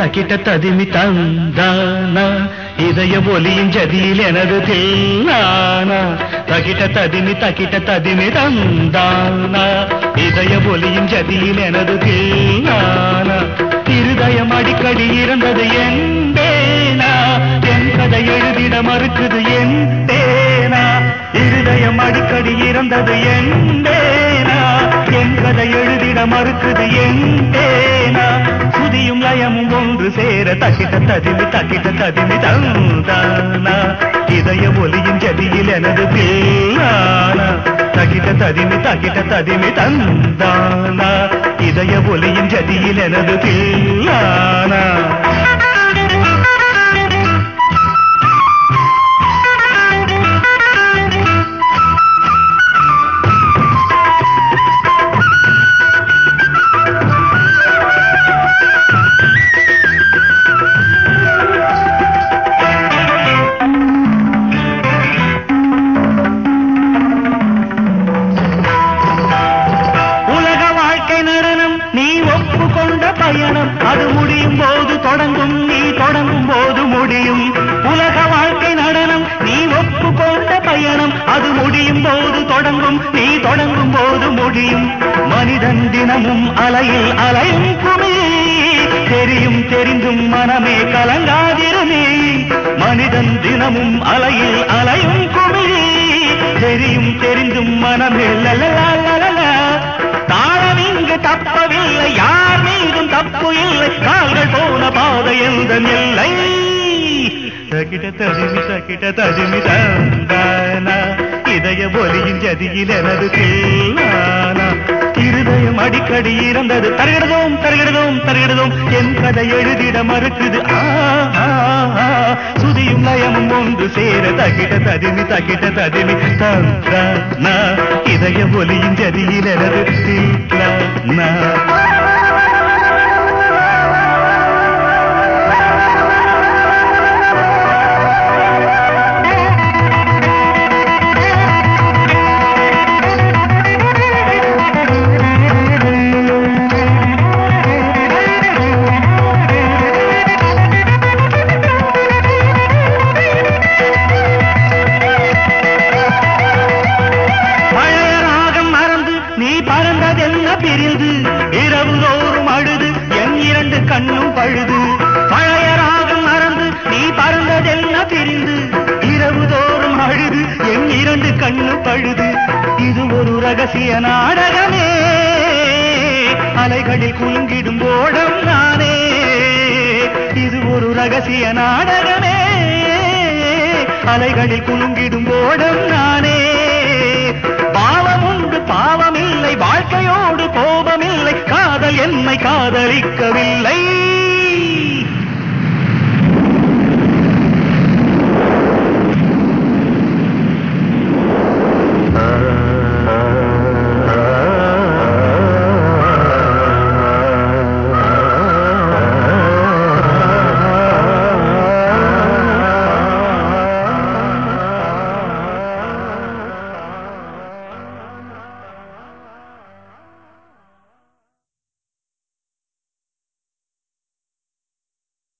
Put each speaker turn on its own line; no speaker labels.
தக்கிட்ட ததிமி தந்தானா இதய ஒலியின் ஜதியில் எனது தில்லானா தக்கிட்ட ததிமி தக்கிட்ட ததிமி தந்தானா இதய ஒலியின் ஜதியில் எனது தில்லானா இருதயம் அடிக்கடி இறந்தது என் பேனா என் கதை எழுதிட மறுக்குது என் பேனா இருதயம் அடிக்கடி இறந்தது என் பேனா என் கதை எழுதிட மறுக்குது என் பேனா சுதியும் லயமும் ஒன்று சேர தக்கிட்ட ததிமி தக்கிட்ட ததிமி தந்தானா இதய ஒலியின் ஜதியில் எனது பேனா தக்கிட்ட ததிமி தக்கிட்ட ததிமி தந்தானா இதய ஒலியின் ஜதியில் எனது பேனா உலக வாழ்க்கை நடனம் நீ ஒப்புக்கொண்ட பயணம் அது முடியும் போது தொடங்கும் நீ தொடங்கும் போது முடியும் உலக வாழ்க்கை நடனம் நீ ஒப்புக்கொண்ட பயணம் அது முடியும் போது தொடங்கும் நீ தொடங்கும் போது முடியும் மனிதன் தினமும் அலையில் அலையும் குமி தெரியும் தெரிந்தும் மனமே கலங்காதிருமே மனிதன் தினமும் அலையில் அலையும் குமி தெரியும் தெரிந்தும் மனமே லலலா லலலா தாழம் இங்கு தப்பவில்லை யார் மீதும் தப்பு இல்லை கால்கள் போன பாதை எந்த எல்லை தகிட தடிமி தகிட தடிமி தந்தானா இதய ஒலியின் ஜதியில் எனது தேனானா இருதயம் அடிக்கடி இறந்தது தருகிடதோம் தருகிடதோம் தருகிடதோம் என் கதை எழுதிட மறுக்குது ஆ, ஆ, ஆ. சுதியும் லயமும் ஒன்று சேர தகிட ததிமி தகிட ததிமி தந்தானா இதய ஒலியின் ஜதியில் எனது தேனானா பழைய ராகம் மறந்து நீ பறந்ததென்ன பிரிந்து இரவு தோறும் அழுது என் இரண்டு கண்ணும் பழுது பழைய ராகம் மறந்து நீ பறந்ததென்ன பிரிந்து இரவு தோறும் அழுது என் இரண்டு கண்ணு பழுது இது ஒரு ரகசிய நாடகமே அலைகளில் குலுங்கிடும் ஓடம் நானே இது ஒரு ரகசிய நாடகமே அலைகளில் குலுங்கிடும் ஓடம்